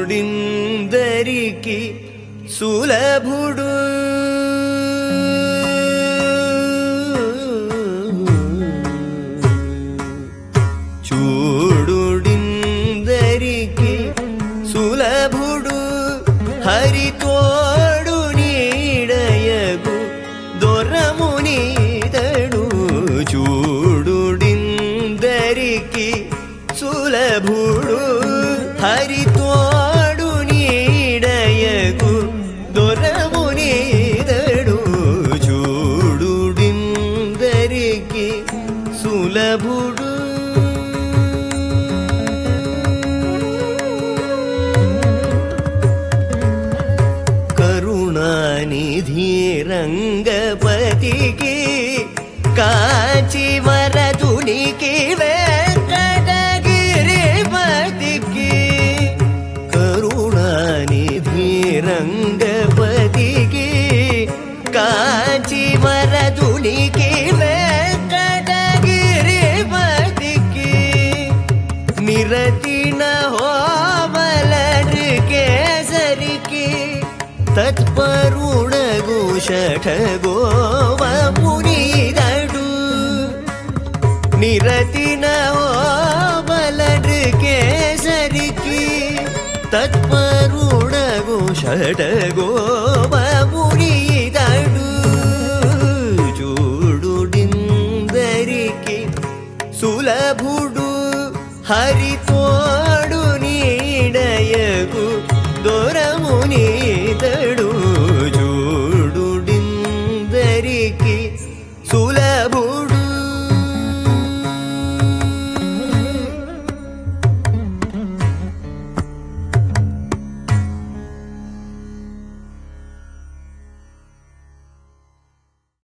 చూడుడిందరికి సులభుడు చూడుడిందరికి సులభుడు హరితోడు నీడయగు దొరమునీతడు చూడుడిందరికి సులభుడు హరితోడు నీడయగు దొరమునీతడు చూడుడిందరికి సులభుడు కరుణానిధి రంగపతికి కాచి వరదునికి వెంకటగిరిపతికి కరుణానిధి రంగపతికి కాచి వరదునికి వెంకటగిరిపతికి నిరతిన హోమలరు కేసరికి తత్పరుణగు షఠగోవమునిదడు నిరతిన హోమలరు కేసరికి తత్పరుణగు షఠగోవమునిదడు చూడుడిందరికి సులభుడు హరితో